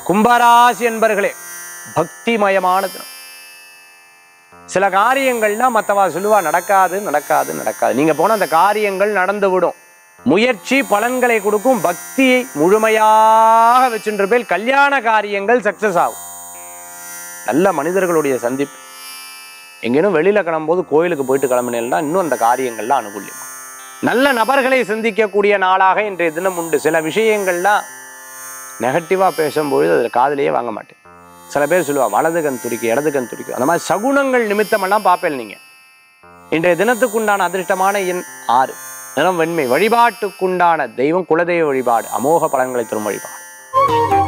கும்பராசி என்பர்களே பக்திமயமான தினம் சில காரியங்கள்லாம் மற்றவா சொல்லுவா நடக்காது நடக்காது நடக்காது நீங்க போன அந்த காரியங்கள் நடந்து விடும் முயற்சி பலன்களை கொடுக்கும் பக்தியை முழுமையாக வச்சுன்ற பேர் கல்யாண காரியங்கள் சக்சஸ் ஆகும் நல்ல மனிதர்களுடைய சந்திப்பு எங்கேனும் வெளியில கிளம்பும்போது கோயிலுக்கு போயிட்டு கிளம்பினேன்னா இன்னும் அந்த காரியங்கள்லாம் அனுகூலியம் நல்ல நபர்களை சந்திக்கக்கூடிய நாளாக இன்றைய தினம் உண்டு சில விஷயங்கள்லாம் நெகட்டிவா பேசும்பொழுது அதில் காதுலயே வாங்க மாட்டேன் சில பேர் சொல்லுவா வலது கண் துடிக்கும் இடது கண் துடிக்கும் அந்த மாதிரி சகுனங்கள் நிமித்தமெல்லாம் பார்ப்பேன் நீங்க இன்றைய தினத்துக்குண்டான அதிர்ஷ்டமான எண் ஆறு நிறம் வெண்மை வழிபாட்டுக்குண்டான தெய்வம் குலதெய்வ வழிபாடு அமோக பலன்களை தரும் வழிபாடு